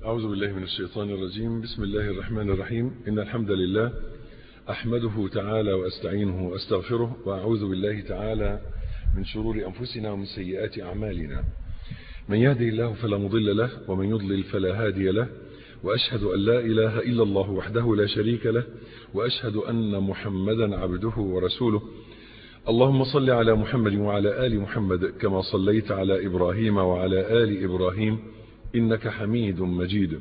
أعوذ بالله من الشيطان الرجيم بسم الله الرحمن الرحيم إن الحمد لله أحمده تعالى وأستعينه وأستغفره وأعوذ بالله تعالى من شرور أنفسنا ومن سيئات أعمالنا من يهدي الله فلا مضل له ومن يضلل فلا هادي له وأشهد أن لا إله إلا الله وحده لا شريك له وأشهد أن محمدا عبده ورسوله اللهم صل على محمد وعلى آل محمد كما صليت على إبراهيم وعلى آل إبراهيم إنك حميد مجيد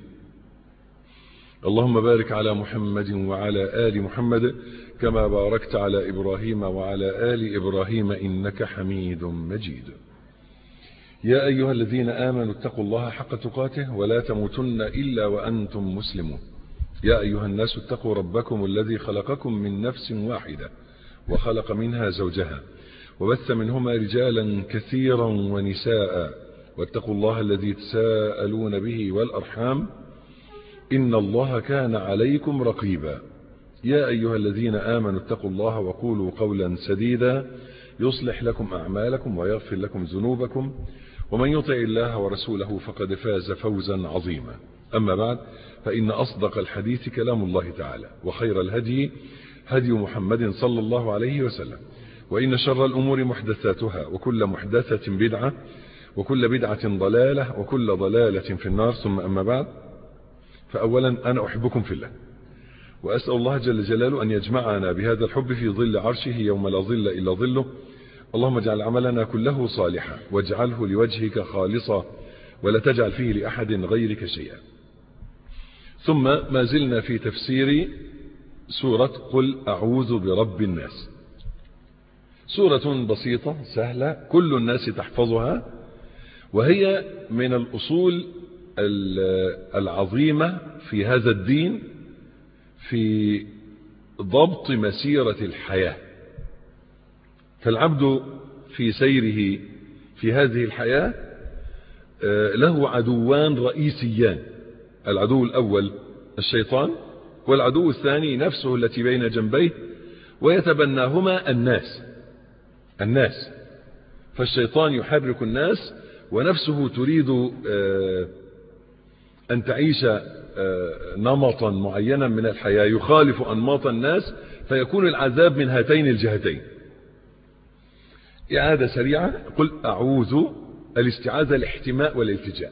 اللهم بارك على محمد وعلى آل محمد كما باركت على إبراهيم وعلى آل إبراهيم إنك حميد مجيد يا أيها الذين آمنوا اتقوا الله حق تقاته ولا تموتن إلا وأنتم مسلمون يا أيها الناس اتقوا ربكم الذي خلقكم من نفس واحدة وخلق منها زوجها وبث منهما رجالا كثيرا ونساء واتقوا الله الذي تساءلون به والأرحام إن الله كان عليكم رقيبا يا أيها الذين آمنوا اتقوا الله وقولوا قولا سديدا يصلح لكم أعمالكم ويغفر لكم ذنوبكم ومن يطع الله ورسوله فقد فاز فوزا عظيما أما بعد فإن أصدق الحديث كلام الله تعالى وخير الهدي هدي محمد صلى الله عليه وسلم وإن شر الأمور محدثاتها وكل محدثة بدعة وكل بدعة ضلالة وكل ضلالة في النار ثم أما بعد فأولا أنا أحبكم في الله وأسأل الله جل جلاله أن يجمعنا بهذا الحب في ظل عرشه يوم لا ظل إلا ظله اللهم اجعل عملنا كله صالحا واجعله لوجهك خالصا ولا تجعل فيه لأحد غيرك شيئا ثم ما زلنا في تفسير سورة قل أعوذ برب الناس سورة بسيطة سهلة كل الناس تحفظها وهي من الأصول العظيمة في هذا الدين في ضبط مسيرة الحياة فالعبد في سيره في هذه الحياة له عدوان رئيسيان العدو الأول الشيطان والعدو الثاني نفسه التي بين جنبيه ويتبناهما الناس الناس فالشيطان يحرك الناس ونفسه تريد أن تعيش نمطا معينا من الحياة يخالف أنماط الناس فيكون العذاب من هاتين الجهتين إعادة سريعة قل أعوذ الاستعاذة الاحتماء والالتجاء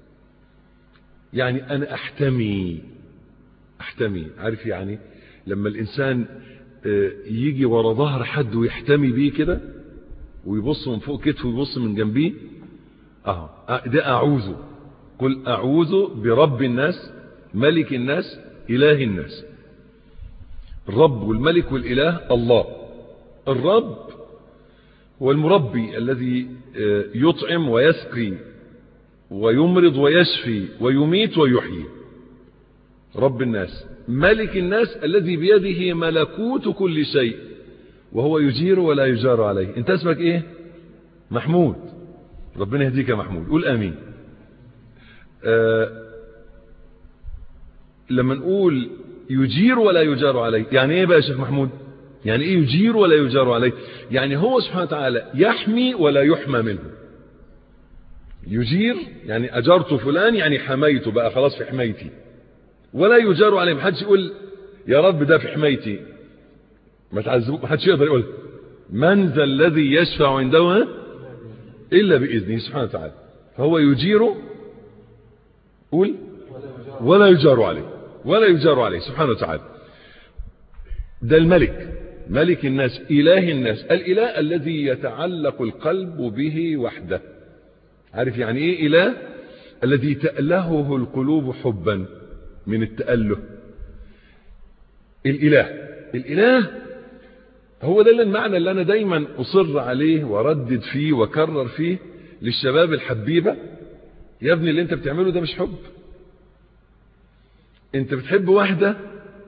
يعني أنا أحتمي أحتمي عارف يعني لما الإنسان يجي ورا ظهر حد ويحتمي بيه كده ويبص من فوق كتفه ويبص من جنبيه اه ده أعوذ قل أعوذ برب الناس ملك الناس إله الناس الرب والملك والإله الله الرب هو المربي الذي يطعم ويسقي ويمرض ويشفي ويميت ويحيي رب الناس ملك الناس الذي بيده ملكوت كل شيء وهو يجير ولا يجار عليه انت اسمك ايه محمود ربنا يهديك يا محمود قول امين آه لما نقول يجير ولا يجار عليه يعني ايه بقى يا شيخ محمود يعني ايه يجير ولا يجار عليه يعني هو سبحانه وتعالى يحمي ولا يحمى منه يجير يعني اجرت فلان يعني حميته بقى خلاص في حمايتي ولا يجار عليه محدش يقول يا رب ده في حمايتي ما تعذبوه محدش يقدر يقول من ذا الذي يشفع عنده الا باذنه سبحانه وتعالى فهو يجير قول ولا يجار عليه ولا يجار عليه سبحانه وتعالى ده الملك ملك الناس إله الناس الإله الذي يتعلق القلب به وحده عارف يعني إيه إله الذي تألهه القلوب حبا من التأله الإله الإله هو ده المعنى اللي أنا دايما أصر عليه وردد فيه وكرر فيه للشباب الحبيبة يا ابني اللي انت بتعمله ده مش حب انت بتحب واحدة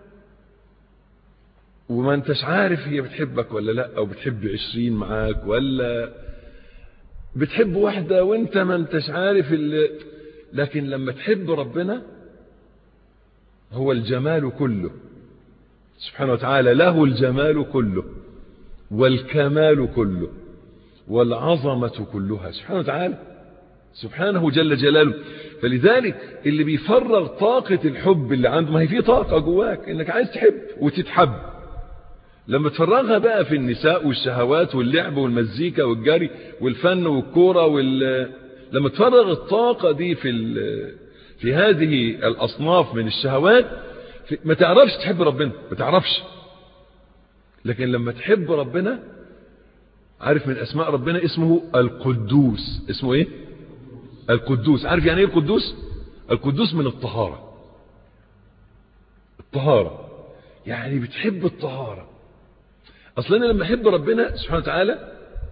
وما انتش عارف هي بتحبك ولا لا او بتحب عشرين معاك ولا بتحب واحدة وانت ما انتش عارف اللي لكن لما تحب ربنا هو الجمال كله سبحانه وتعالى له الجمال كله والكمال كله والعظمة كلها سبحانه وتعالى سبحانه جل جلاله فلذلك اللي بيفرغ طاقة الحب اللي عنده ما هي في طاقة جواك انك عايز تحب وتتحب لما تفرغها بقى في النساء والشهوات واللعب والمزيكا والجري والفن والكورة وال... لما تفرغ الطاقة دي في ال... في هذه الأصناف من الشهوات في... ما تعرفش تحب ربنا ما تعرفش لكن لما تحب ربنا عارف من أسماء ربنا اسمه القدوس اسمه ايه القدوس عارف يعني ايه القدوس القدوس من الطهارة الطهارة يعني بتحب الطهارة اصلا انا لما احب ربنا سبحانه وتعالى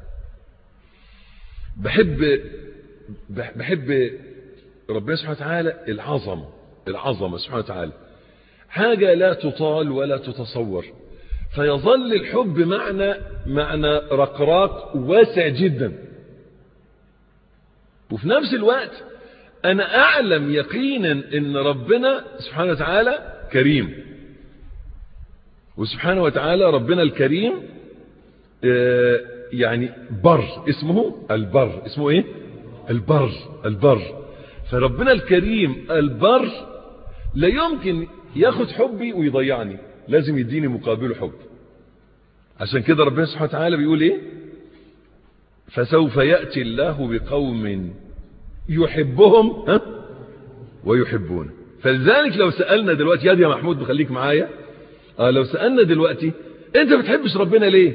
بحب بحب ربنا سبحانه وتعالى العظمة العظمة سبحانه وتعالى حاجة لا تطال ولا تتصور فيظل الحب معنى معنى رقراق واسع جدا وفي نفس الوقت انا اعلم يقينا ان ربنا سبحانه وتعالى كريم وسبحانه وتعالى ربنا الكريم يعني بر اسمه البر اسمه ايه البر البر فربنا الكريم البر لا يمكن ياخد حبي ويضيعني لازم يديني مقابله حب عشان كده ربنا سبحانه وتعالى بيقول ايه فسوف يأتي الله بقوم يحبهم ها ويحبون فلذلك لو سألنا دلوقتي يا محمود بخليك معايا آه لو سألنا دلوقتي انت بتحبش ربنا ليه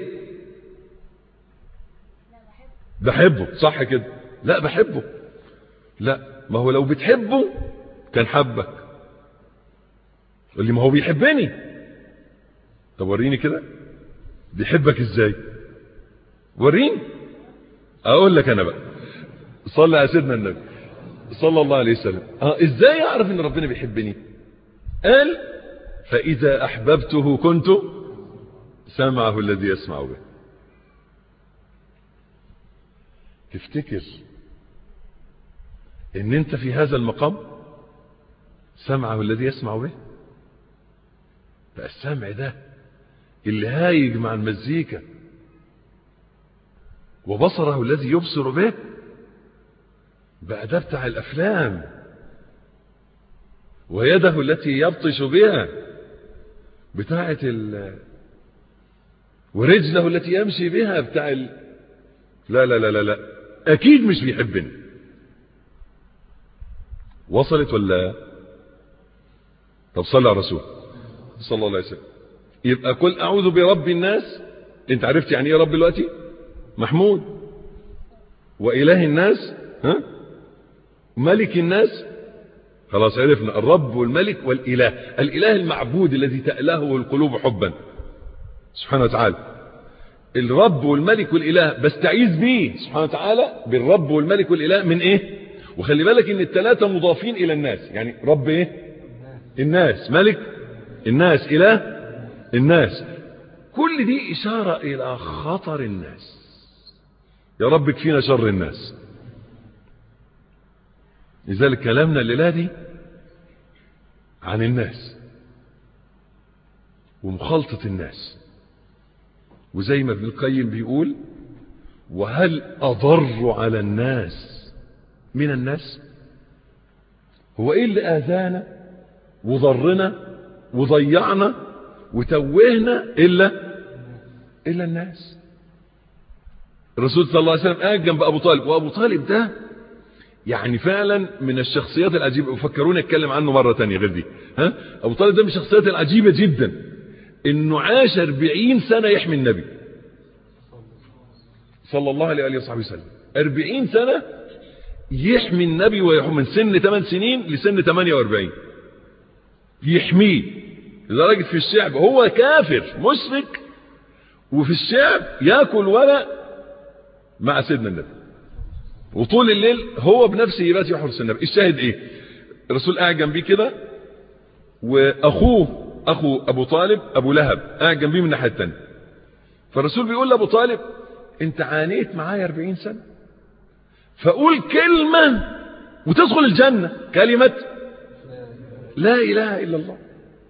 بحبه صح كده لا بحبه لا ما هو لو بتحبه كان حبك اللي ما هو بيحبني طب وريني كده بيحبك ازاي وريني اقول لك انا بقى صلى على سيدنا النبي صلى الله عليه وسلم اه ازاي اعرف ان ربنا بيحبني قال فاذا احببته كنت سمعه الذي يسمع به تفتكر ان انت في هذا المقام سمعه الذي يسمع به بقى السمع ده اللي هايج مع المزيكا وبصره الذي يبصر به بقى ده بتاع الافلام ويده التي يبطش بها بتاعه ال ورجله التي يمشي بها بتاع ال... لا لا لا لا لا اكيد مش بيحبني وصلت ولا طب صلى على الرسول صلى الله عليه وسلم يبقى قل اعوذ برب الناس انت عرفت يعني ايه رب دلوقتي محمود واله الناس ها ملك الناس خلاص عرفنا الرب والملك والاله الاله المعبود الذي تألهه القلوب حبا سبحانه وتعالى الرب والملك والاله بستعيذ بيه سبحانه وتعالى بالرب والملك والاله من ايه وخلي بالك ان الثلاثه مضافين الى الناس يعني رب ايه الناس ملك الناس اله الناس كل دي اشاره الى خطر الناس يا رب اكفينا شر الناس لذلك كلامنا الليله دي عن الناس ومخالطه الناس وزي ما ابن القيم بيقول وهل أضر على الناس من الناس هو ايه اللي اذانا وضرنا وضيعنا وتوهنا الا الا الناس الرسول صلى الله عليه وسلم قاعد جنب ابو طالب وابو طالب ده يعني فعلا من الشخصيات العجيبه وفكروني اتكلم عنه مره تانية غير دي ها ابو طالب ده من الشخصيات العجيبه جدا انه عاش 40 سنه يحمي النبي صلى الله عليه وصحبه وسلم 40 سنه يحمي النبي ويحمي من سن 8 سنين لسن 48 يحميه لدرجه في الشعب هو كافر مشرك وفي الشعب ياكل ورق مع سيدنا النبي وطول الليل هو بنفسه يبات يحرس النبي الشاهد ايه الرسول قاعد جنبيه كده واخوه اخو ابو طالب ابو لهب قاعد جنبيه من الناحيه الثانيه فالرسول بيقول لابو طالب انت عانيت معايا 40 سنه فقول كلمه وتدخل الجنه كلمه لا اله الا الله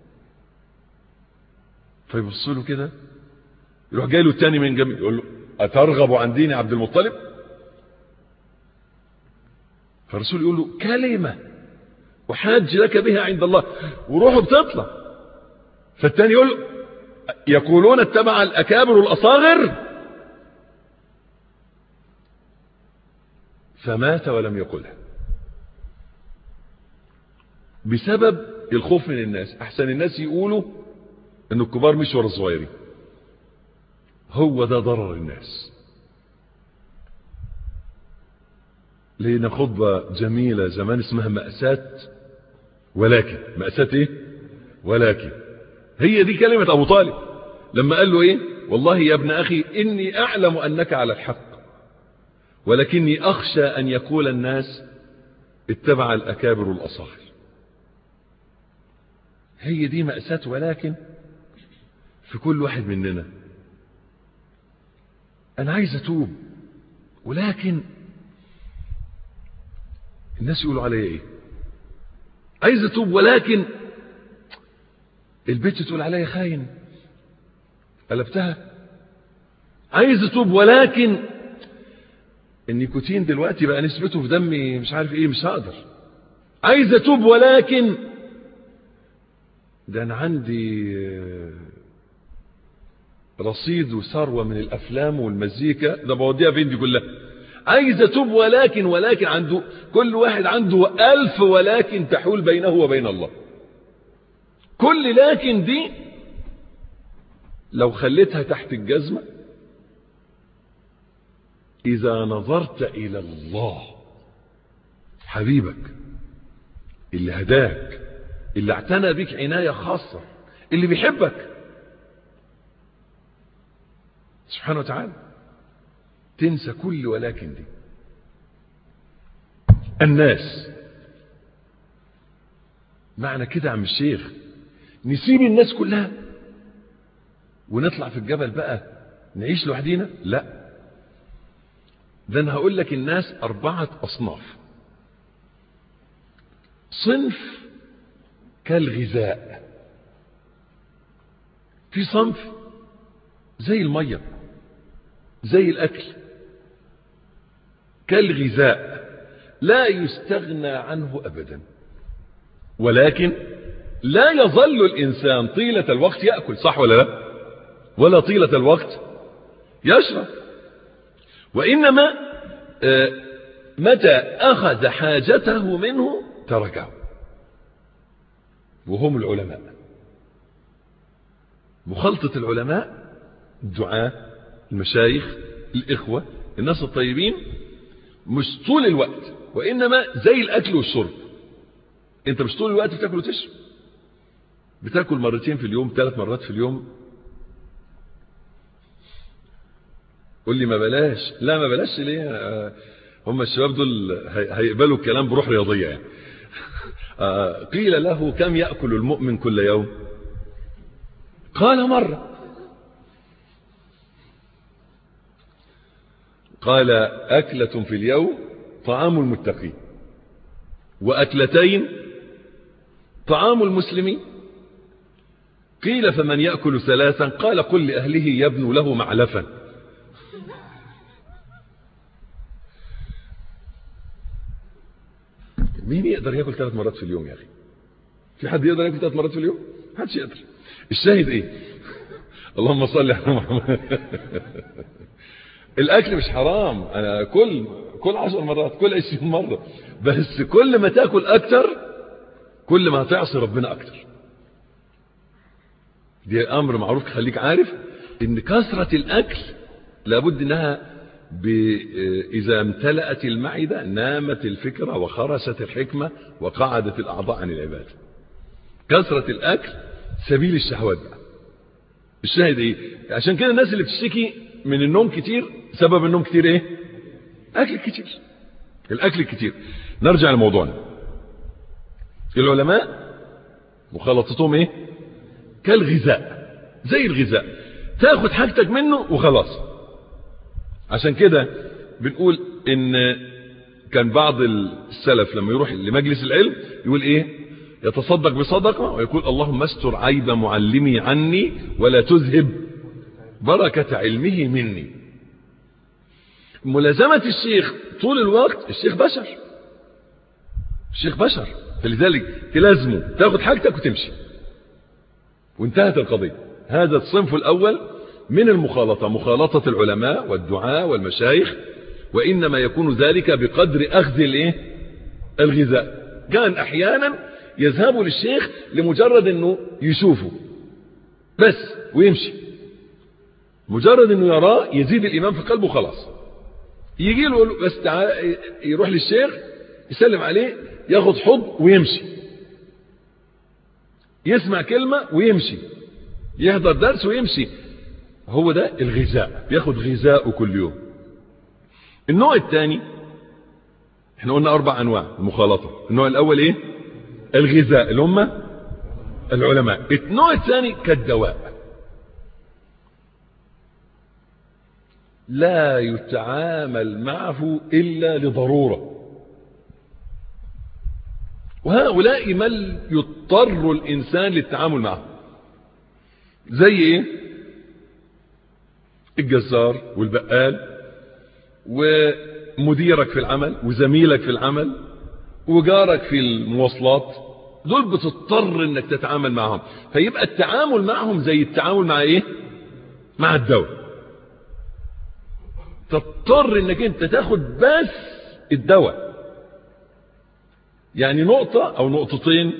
فيبص له كده يروح جاي له الثاني من جنبه يقول له اترغب عن دين عبد المطلب فالرسول يقول له كلمة وحاج لك بها عند الله وروحه بتطلع فالتاني يقول له يقولون اتبع الأكابر والأصاغر فمات ولم يقلها بسبب الخوف من الناس احسن الناس يقولوا ان الكبار مش ورا الصغيرين هو ده ضرر الناس لينا خطبة جميلة زمان اسمها مأساة ولكن مأساة ايه ولكن هي دي كلمة ابو طالب لما قال له ايه والله يا ابن اخي اني اعلم انك على الحق ولكني اخشى ان يقول الناس اتبع الاكابر الاصاغر هي دي مأساة ولكن في كل واحد مننا انا عايز اتوب ولكن الناس يقولوا عليا ايه عايز اتوب ولكن البيت تقول عليا خاين قلبتها عايز اتوب ولكن النيكوتين دلوقتي بقى نسبته في دمي مش عارف ايه مش هقدر عايز اتوب ولكن ده انا عندي رصيد وثروة من الافلام والمزيكا ده بوديها فين دي كلها عايز اتوب ولكن ولكن عنده كل واحد عنده الف ولكن تحول بينه وبين الله كل لكن دي لو خليتها تحت الجزمة اذا نظرت الى الله حبيبك اللي هداك اللي اعتنى بك عناية خاصة اللي بيحبك سبحانه وتعالى تنسى كل ولكن دي الناس معنى كده يا عم الشيخ نسيب الناس كلها ونطلع في الجبل بقى نعيش لوحدينا لا ده انا هقول لك الناس اربعة اصناف صنف كالغذاء في صنف زي الميه زي الاكل كالغذاء لا يستغنى عنه ابدا ولكن لا يظل الانسان طيلة الوقت يأكل صح ولا لا ولا طيلة الوقت يشرب وانما متى اخذ حاجته منه تركه وهم العلماء مخالطة العلماء الدعاء المشايخ الإخوة الناس الطيبين مش طول الوقت وإنما زي الأكل والشرب أنت مش طول الوقت بتاكل وتشرب بتاكل مرتين في اليوم ثلاث مرات في اليوم قول لي ما بلاش لا ما بلاش ليه هم الشباب دول هيقبلوا الكلام بروح رياضية يعني قيل له كم يأكل المؤمن كل يوم قال مرة قال أكلة في اليوم طعام المتقين وأكلتين طعام المسلمين قيل فمن يأكل ثلاثا قال قل لأهله يبنوا له معلفا مين يقدر ياكل ثلاث مرات في اليوم يا اخي في حد يقدر ياكل ثلاث مرات في اليوم محدش يقدر الشاهد ايه اللهم صل على محمد الاكل مش حرام انا كل كل عشر مرات كل عشرين مرة بس كل ما تاكل اكتر كل ما هتعصي ربنا اكتر دي امر معروف خليك عارف ان كثرة الاكل لابد انها إذا امتلأت المعدة نامت الفكرة وخرست الحكمة وقعدت الأعضاء عن العبادة كثرة الأكل سبيل الشهوات بقى الشاهد ايه عشان كده الناس اللي بتشتكي من النوم كتير سبب النوم كتير ايه اكل كتير الاكل كتير نرجع لموضوعنا العلماء مخالطتهم ايه كالغذاء زي الغذاء تاخد حاجتك منه وخلاص عشان كده بنقول ان كان بعض السلف لما يروح لمجلس العلم يقول ايه يتصدق بصدقة ويقول اللهم استر عيب معلمي عني ولا تذهب بركة علمه مني ملازمة الشيخ طول الوقت الشيخ بشر الشيخ بشر فلذلك تلازمه تاخد حاجتك وتمشي وانتهت القضية هذا الصنف الأول من المخالطة مخالطة العلماء والدعاء والمشايخ وإنما يكون ذلك بقدر أخذ الايه الغذاء كان أحيانا يذهبوا للشيخ لمجرد أنه يشوفه بس ويمشي مجرد أنه يراه يزيد الإيمان في قلبه خلاص يجي له يقول بس تعال يروح للشيخ يسلم عليه ياخد حض ويمشي يسمع كلمة ويمشي يحضر درس ويمشي هو ده الغذاء بياخد غذاءه كل يوم النوع الثاني احنا قلنا اربع انواع المخالطة النوع الاول ايه الغذاء اللي هم العلماء النوع الثاني كالدواء لا يتعامل معه الا لضرورة وهؤلاء من يضطر الانسان للتعامل معه زي ايه الجزار والبقال ومديرك في العمل وزميلك في العمل وجارك في المواصلات دول بتضطر انك تتعامل معهم فيبقى التعامل معهم زي التعامل مع ايه مع الدواء تضطر انك انت تاخد بس الدواء يعني نقطة او نقطتين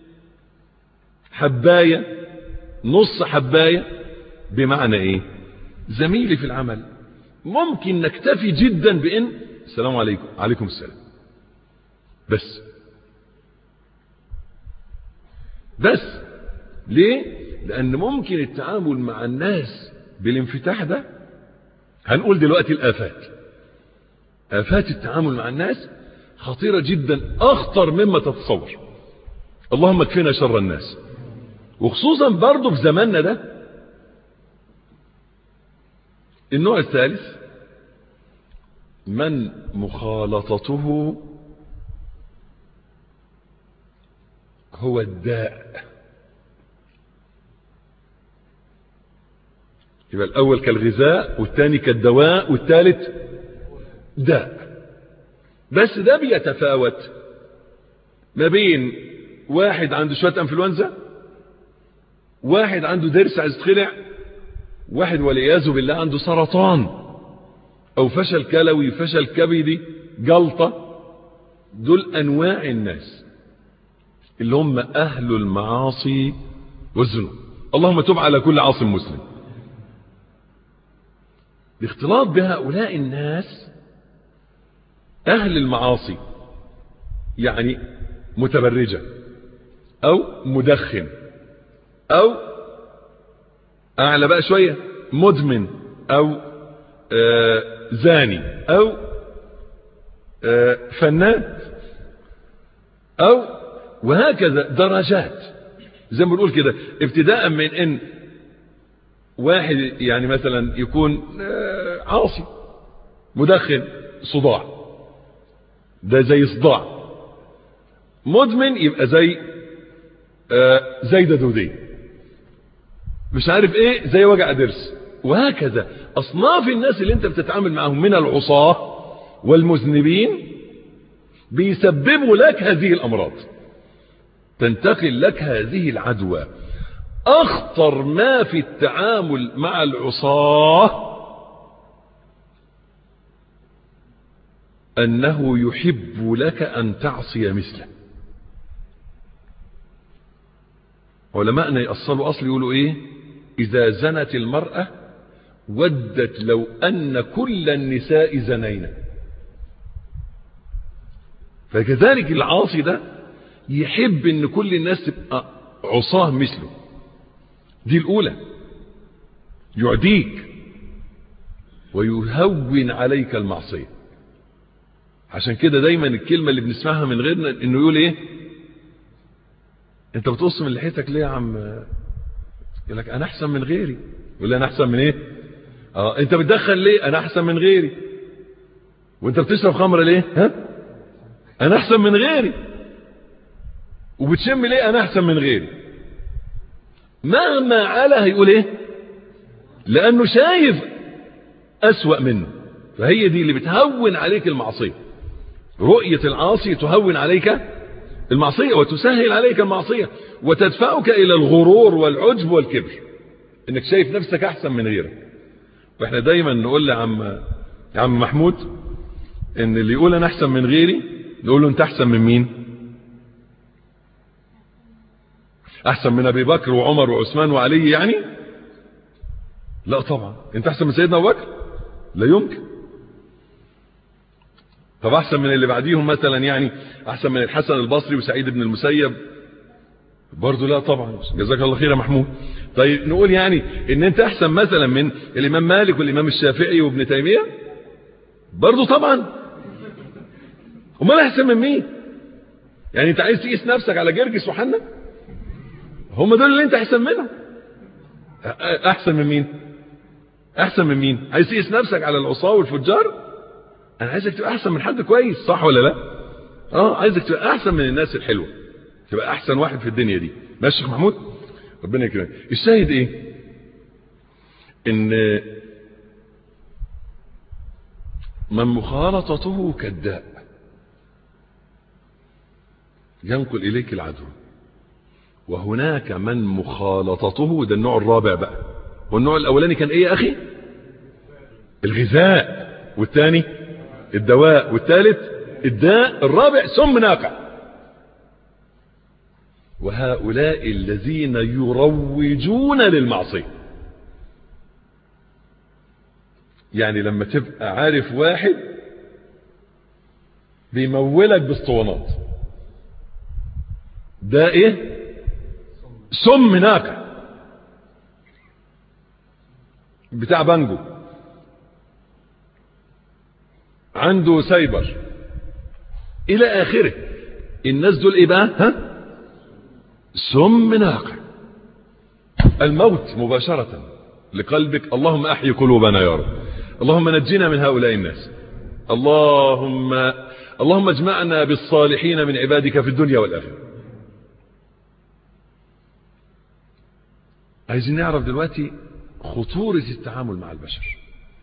حباية نص حباية بمعنى ايه زميلي في العمل ممكن نكتفي جدا بان السلام عليكم عليكم السلام بس بس ليه لان ممكن التعامل مع الناس بالانفتاح ده هنقول دلوقتي الافات افات التعامل مع الناس خطيرة جدا اخطر مما تتصور اللهم اكفنا شر الناس وخصوصا برضه في زماننا ده النوع الثالث من مخالطته هو الداء يبقى الأول كالغذاء والثاني كالدواء والثالث داء بس ده بيتفاوت ما بين واحد عنده شوية انفلونزا واحد عنده ضرس عايز يتخلع واحد والعياذ بالله عنده سرطان او فشل كلوي فشل كبدي جلطة دول انواع الناس اللي هم اهل المعاصي والذنوب اللهم تب على كل عاص مسلم الاختلاط بهؤلاء الناس اهل المعاصي يعني متبرجة او مدخن او اعلى بقى شوية مدمن او آه زاني او آه فنان او وهكذا درجات زي ما بنقول كده ابتداء من ان واحد يعني مثلا يكون آه عاصي مدخن صداع ده زي صداع مدمن يبقى زي زايدة دودية مش عارف ايه زي وجع درس وهكذا اصناف الناس اللي انت بتتعامل معهم من العصاة والمذنبين بيسببوا لك هذه الامراض تنتقل لك هذه العدوى اخطر ما في التعامل مع العصاة انه يحب لك ان تعصي مثله علماءنا يأصلوا أصل يقولوا إيه إذا زنت المرأة ودت لو أن كل النساء زنينا فكذلك العاصي ده يحب ان كل الناس تبقى عصاه مثله دي الأولى يعديك ويهون عليك المعصية عشان كده دايما الكلمة اللي بنسمعها من غيرنا انه يقول ايه انت بتقص من لحيتك ليه يا عم يقول لك انا احسن من غيري يقول لي انا احسن من ايه اه انت بتدخن ليه انا احسن من غيري وانت بتشرب خمره ليه ها انا احسن من غيري وبتشم ليه انا احسن من غيري مهما علا هيقول ايه لانه شايف اسوأ منه فهي دي اللي بتهون عليك المعصية رؤية العاصي تهون عليك المعصية وتسهل عليك المعصية وتدفعك إلى الغرور والعجب والكبر إنك شايف نفسك أحسن من غيرك وإحنا دايما نقول لعم يا عم محمود إن اللي يقول أنا أحسن من غيري نقول له أنت أحسن من مين أحسن من أبي بكر وعمر وعثمان وعلي يعني لا طبعا أنت أحسن من سيدنا أبو بكر لا يمكن طب أحسن من اللي بعديهم مثلا يعني أحسن من الحسن البصري وسعيد بن المسيب برضه لا طبعا جزاك الله خير يا محمود طيب نقول يعني ان انت احسن مثلا من الامام مالك والامام الشافعي وابن تيمية برضه طبعا امال احسن من مين يعني انت عايز تقيس نفسك على جرجس وحنا هم دول اللي انت احسن منهم احسن من مين احسن من مين عايز تقيس نفسك على العصاه والفجار انا عايزك تبقى احسن من حد كويس صح ولا لا اه عايزك تبقى احسن من الناس الحلوه تبقى احسن واحد في الدنيا دي ماشي يا شيخ محمود ربنا يكرمك الشاهد ايه ان من مخالطته كالداء ينقل اليك العدو وهناك من مخالطته ده النوع الرابع بقى والنوع الاولاني كان ايه يا اخي الغذاء والثاني الدواء والثالث الداء الرابع سم ناقع وهؤلاء الذين يروجون للمعصية يعني لما تبقى عارف واحد بيمولك باسطوانات ده ايه سم ناقع بتاع بانجو عنده سايبر الى اخره الناس دول ايه بقى ها سم ناقع الموت مباشرة لقلبك اللهم احي قلوبنا يا رب اللهم نجنا من هؤلاء الناس اللهم اللهم اجمعنا بالصالحين من عبادك في الدنيا والآخرة عايزين نعرف دلوقتي خطورة التعامل مع البشر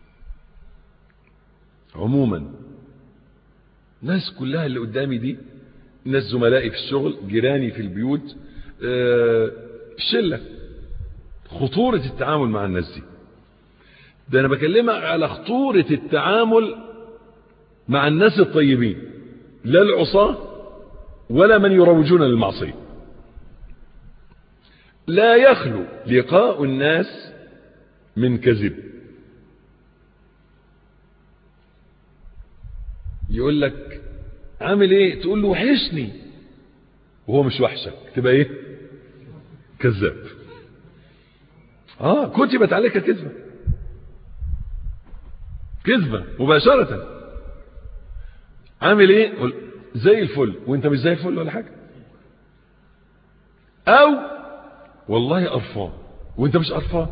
عموما ناس كلها اللي قدامي دي ناس زملائي في الشغل جيراني في البيوت آه الشلة خطورة التعامل مع الناس دي ده انا بكلمك على خطورة التعامل مع الناس الطيبين لا العصاة ولا من يروجون للمعصية لا يخلو لقاء الناس من كذب يقول لك عامل ايه تقول له وحشني وهو مش وحشك تبقى ايه كذاب اه كتبت عليك كذبة كذبة مباشرة عامل ايه قل زي الفل وانت مش زي الفل ولا حاجة او والله قرفان وانت مش قرفان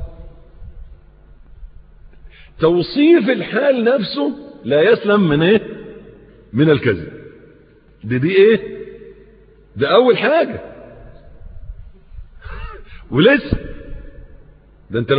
توصيف الحال نفسه لا يسلم من ايه من الكذب دي دي ايه ده اول حاجة ولسه ده انت